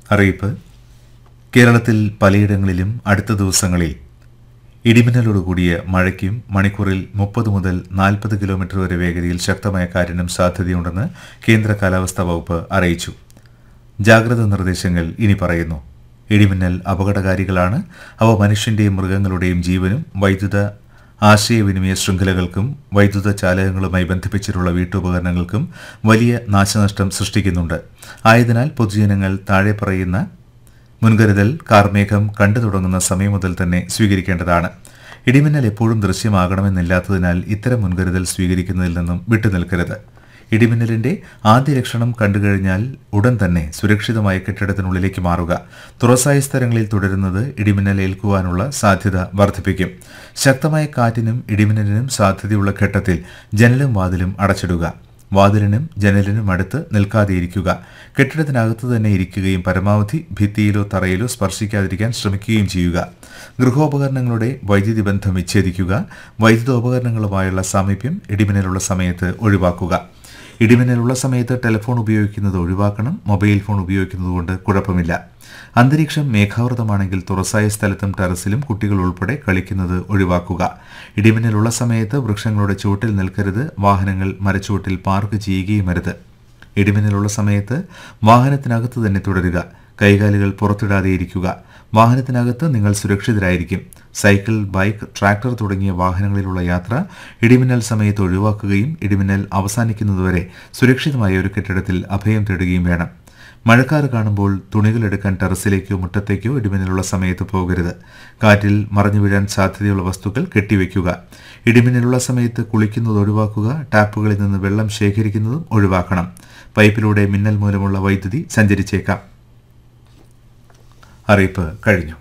അറിയിപ്പ് കേരളത്തിൽ പലയിടങ്ങളിലും അടുത്ത ദിവസങ്ങളിൽ ഇടിമിന്നലോടുകൂടിയ മഴയ്ക്കും മണിക്കൂറിൽ മുപ്പത് മുതൽ നാൽപ്പത് കിലോമീറ്റർ വരെ വേഗതയിൽ ശക്തമായ കാറ്റിനും സാധ്യതയുണ്ടെന്ന് കേന്ദ്ര കാലാവസ്ഥാ വകുപ്പ് അറിയിച്ചു ജാഗ്രതാ നിർദ്ദേശങ്ങൾ ഇനി പറയുന്നു ഇടിമിന്നൽ അപകടകാരികളാണ് അവ മനുഷ്യന്റെയും മൃഗങ്ങളുടെയും ജീവനും വൈദ്യുത ആശയവിനിമയ ശൃംഖലകൾക്കും വൈദ്യുത ചാലകങ്ങളുമായി ബന്ധിപ്പിച്ചിട്ടുള്ള വീട്ടുപകരണങ്ങൾക്കും വലിയ നാശനഷ്ടം സൃഷ്ടിക്കുന്നുണ്ട് ആയതിനാൽ പൊതുജനങ്ങൾ താഴെ പറയുന്ന മുൻകരുതൽ കാർമേഘം കണ്ടു തുടങ്ങുന്ന സമയം മുതൽ തന്നെ സ്വീകരിക്കേണ്ടതാണ് ഇടിമിന്നൽ എപ്പോഴും ദൃശ്യമാകണമെന്നില്ലാത്തതിനാൽ ഇത്തരം മുൻകരുതൽ സ്വീകരിക്കുന്നതിൽ നിന്നും വിട്ടുനിൽക്കരുത് ഇടിമിന്നലിന്റെ ആദ്യ ലക്ഷണം കണ്ടുകഴിഞ്ഞാൽ ഉടൻ തന്നെ സുരക്ഷിതമായ കെട്ടിടത്തിനുള്ളിലേക്ക് മാറുക തുറസായ സ്ഥലങ്ങളിൽ തുടരുന്നത് ഇടിമിന്നൽ ഏൽക്കുവാനുള്ള സാധ്യത വർദ്ധിപ്പിക്കും ശക്തമായ കാറ്റിനും ഇടിമിന്നലിനും സാധ്യതയുള്ള ഘട്ടത്തിൽ ജനലും വാതിലും അടച്ചിടുക വാതിലിനും ജനലിനും അടുത്ത് നിൽക്കാതെയിരിക്കുക കെട്ടിടത്തിനകത്ത് തന്നെ ഇരിക്കുകയും പരമാവധി ഭിത്തിയിലോ തറയിലോ സ്പർശിക്കാതിരിക്കാൻ ശ്രമിക്കുകയും ചെയ്യുക ഗൃഹോപകരണങ്ങളുടെ വൈദ്യുതി ബന്ധം വിച്ഛേദിക്കുക വൈദ്യുതോപകരണങ്ങളുമായുള്ള സാമീപ്യം ഇടിമിന്നലുള്ള സമയത്ത് ഒഴിവാക്കുക ഇടിമിന്നലുള്ള സമയത്ത് ടെലിഫോൺ ഉപയോഗിക്കുന്നത് ഒഴിവാക്കണം മൊബൈൽ ഫോൺ ഉപയോഗിക്കുന്നത് കൊണ്ട് കുഴപ്പമില്ല അന്തരീക്ഷം മേഘാവൃതമാണെങ്കിൽ തുറസായ സ്ഥലത്തും ടെറസിലും കുട്ടികൾ ഉൾപ്പെടെ കളിക്കുന്നത് ഒഴിവാക്കുക ഇടിമിന്നലുള്ള സമയത്ത് വൃക്ഷങ്ങളുടെ ചുവട്ടിൽ നിൽക്കരുത് വാഹനങ്ങൾ മരച്ചുവട്ടിൽ പാർക്ക് ചെയ്യുകയും അരുത് ഇടിമിന്നലുള്ള സമയത്ത് വാഹനത്തിനകത്ത് തന്നെ തുടരുക കൈകാലുകൾ പുറത്തിടാതെ ഇരിക്കുക വാഹനത്തിനകത്ത് നിങ്ങൾ സുരക്ഷിതരായിരിക്കും സൈക്കിൾ ബൈക്ക് ട്രാക്ടർ തുടങ്ങിയ വാഹനങ്ങളിലുള്ള യാത്ര ഇടിമിന്നൽ സമയത്ത് ഒഴിവാക്കുകയും ഇടിമിന്നൽ അവസാനിക്കുന്നതുവരെ സുരക്ഷിതമായ ഒരു കെട്ടിടത്തിൽ അഭയം തേടുകയും വേണം മഴക്കാറ് കാണുമ്പോൾ തുണികൾ എടുക്കാൻ ടെറസിലേക്കോ മുറ്റത്തേക്കോ ഇടിമിന്നലുള്ള സമയത്ത് പോകരുത് കാറ്റിൽ മറഞ്ഞു വീഴാൻ സാധ്യതയുള്ള വസ്തുക്കൾ കെട്ടിവെക്കുക ഇടിമിന്നലുള്ള സമയത്ത് കുളിക്കുന്നത് ഒഴിവാക്കുക ടാപ്പുകളിൽ നിന്ന് വെള്ളം ശേഖരിക്കുന്നതും ഒഴിവാക്കണം പൈപ്പിലൂടെ മിന്നൽ മൂലമുള്ള വൈദ്യുതി സഞ്ചരിച്ചേക്കാം അറിയിപ്പ് കഴിഞ്ഞു